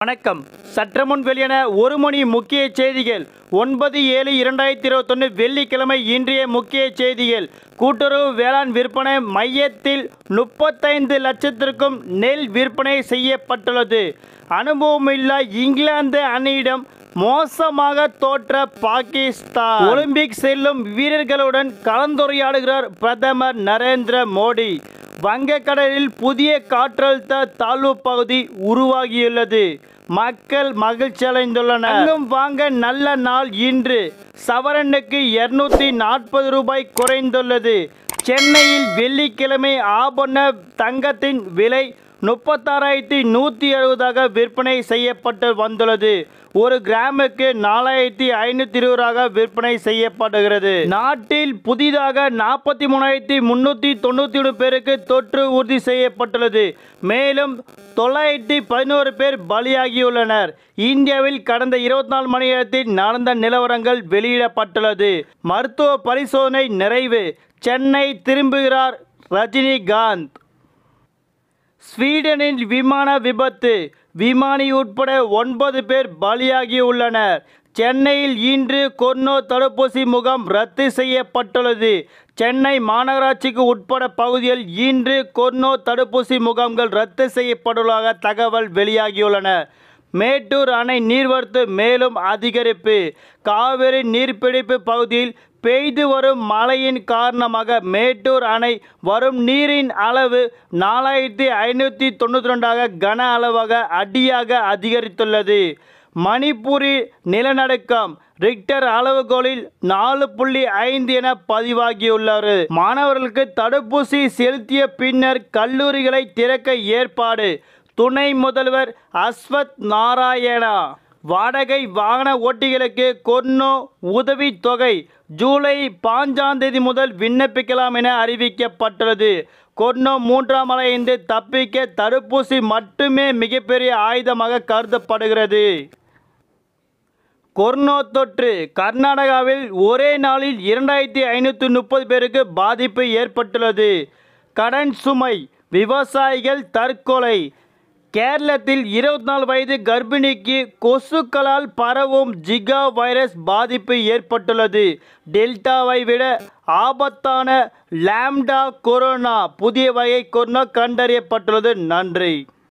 வணக்கம் சற்றுமுன் வெளியான ஒரு மணி முக்கிய செய்திகள் ஒன்பது ஏழு இரண்டாயிரத்தி இருபத்தொன்று வெள்ளிக்கிழமை இன்றைய முக்கிய செய்திகள் கூட்டுறவு வேளாண் விற்பனை மையத்தில் முப்பத்தைந்து லட்சத்திற்கும் நெல் விற்பனை செய்யப்பட்டுள்ளது அனுபவமில்லா இங்கிலாந்து அணியிடம் மோசமாக தோற்ற பாகிஸ்தான் ஒலிம்பிக் செல்லும் வீரர்களுடன் கலந்துரையாடுகிறார் பிரதமர் நரேந்திர மோடி வங்கக்கடலில் புதிய காற்றழுத்த தாழ்வு பகுதி உருவாகியுள்ளது மக்கள் மகிழ்ச்சி அடைந்துள்ளனர் தங்கம் வாங்க நல்ல நாள் இன்று சவரனுக்கு இருநூத்தி நாற்பது ரூபாய் குறைந்துள்ளது சென்னையில் வெள்ளிக்கிழமை ஆபரண தங்கத்தின் விலை முப்பத்தாறாயிரத்தி நூற்றி எழுபதாக விற்பனை செய்யப்பட்டு வந்துள்ளது ஒரு கிராமுக்கு நாலாயிரத்தி ஐநூற்றி இருபதாக விற்பனை செய்யப்படுகிறது நாட்டில் புதிதாக நாற்பத்தி மூணாயிரத்தி முன்னூற்றி தொண்ணூற்றி ஒன்று பேருக்கு தொற்று உறுதி செய்யப்பட்டுள்ளது மேலும் தொள்ளாயிரத்தி பதினோரு பேர் பலியாகியுள்ளனர் இந்தியாவில் கடந்த இருபத்தி நாலு மணி நேரத்தில் நடந்த நிலவரங்கள் வெளியிடப்பட்டுள்ளது மருத்துவ பரிசோதனை நிறைவு சென்னை திரும்புகிறார் ரஜினிகாந்த் ஸ்வீடனில் விமான விபத்து விமானி உட்பட ஒன்பது பேர் பலியாகியுள்ளனர் சென்னையில் இன்று கொரோனா தடுப்பூசி முகாம் ரத்து செய்யப்பட்டுள்ளது சென்னை மாநகராட்சிக்கு உட்பட பகுதியில் இன்று கொரோனா தடுப்பூசி முகாம்கள் ரத்து செய்யப்பட்டுள்ளதாக தகவல் வெளியாகியுள்ளன மேட்டூர் அணை நீர்வரத்து மேலும் அதிகரிப்பு காவிரி நீர்பிடிப்பு பகுதியில் பெய்து வரும் மழையின் காரணமாக மேட்டூர் அணை வரும் நீரின் அளவு நாலாயிரத்தி ஐநூற்றி தொண்ணூற்றி ரெண்டாக கன அளவாக அடியாக அதிகரித்துள்ளது மணிப்பூரி நிலநடுக்கம் ரிக்டர் அளவுகோலில் நாலு புள்ளி ஐந்து என பதிவாகியுள்ளது மாணவர்களுக்கு தடுப்பூசி செலுத்திய பின்னர் கல்லூரிகளை திறக்க ஏற்பாடு துணை முதல்வர் அஸ்வத் நாராயணா வாடகை வாகன ஓட்டிகளுக்கு கொன்னோ உதவித் தொகை ஜூலை பாஞ்சாம் தேதி முதல் விண்ணப்பிக்கலாம் என அறிவிக்கப்பட்டுள்ளது கொன்னோ மூன்றாம் அலையிலிருந்து தப்பிக்க தடுப்பூசி மட்டுமே மிகப்பெரிய ஆயுதமாக கருதப்படுகிறது கொரோனா தொற்று கர்நாடகாவில் ஒரே நாளில் இரண்டாயிரத்தி ஐநூற்றி முப்பது பேருக்கு பாதிப்பு ஏற்பட்டுள்ளது கடன் சுமை விவசாயிகள் தற்கொலை கேரளத்தில் இருபத்தி நாலு வயது கர்ப்பிணிக்கு கொசுக்களால் பரவும் ஜிகா வைரஸ் பாதிப்பு ஏற்பட்டுள்ளது டெல்டாவை விட ஆபத்தான லாம்டா கொரோனா புதிய வகை கொரோனா கண்டறியப்பட்டுள்ளது நன்றி